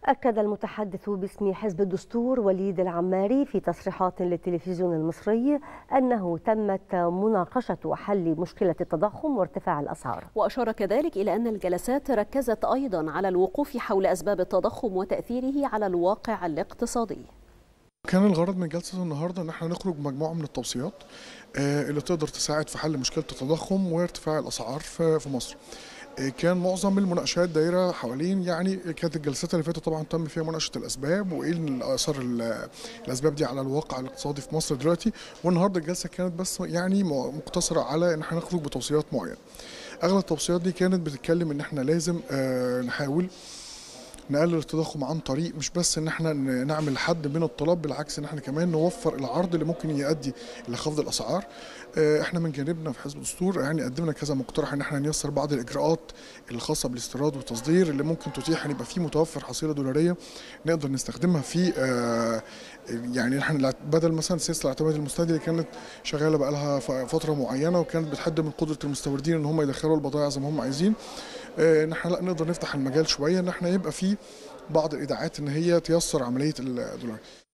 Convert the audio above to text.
أكد المتحدث باسم حزب الدستور وليد العماري في تصريحات للتلفزيون المصري أنه تمت مناقشة حل مشكلة التضخم وارتفاع الأسعار وأشار كذلك إلى أن الجلسات ركزت أيضا على الوقوف حول أسباب التضخم وتأثيره على الواقع الاقتصادي كان الغرض من جلسة النهاردة ان احنا نخرج بمجموعة من التوصيات اللي تقدر تساعد في حل مشكلة التضخم وارتفاع الأسعار في مصر كان معظم المناقشات دايره حوالين يعني كانت الجلسات اللي فاتت طبعا تم فيها مناقشه الاسباب وايه اثر الاسباب دي على الواقع الاقتصادي في مصر دلوقتي والنهارده الجلسه كانت بس يعني مقتصره على ان احنا نخرج بتوصيات معينه اغلب التوصيات دي كانت بتتكلم ان احنا لازم نحاول نقلل التضخم عن طريق مش بس ان احنا نعمل حد من الطلب بالعكس ان احنا كمان نوفر العرض اللي ممكن يؤدي الى خفض الاسعار احنا من جانبنا في حزب الدستور يعني قدمنا كذا مقترح ان احنا نيسر بعض الاجراءات الخاصه بالاستيراد والتصدير اللي ممكن تتيح ان يبقى في متوفر حصيله دولاريه نقدر نستخدمها في يعني احنا بدل مثلا سياسه الاعتماد المستهدي اللي كانت شغاله بقى لها فتره معينه وكانت بتحد من قدره المستوردين ان هم يدخلوا البضائع زي ما هم عايزين ان احنا لا نقدر نفتح المجال شويه ان احنا يبقى في بعض الايداعات ان هي تيسر عمليه الدولار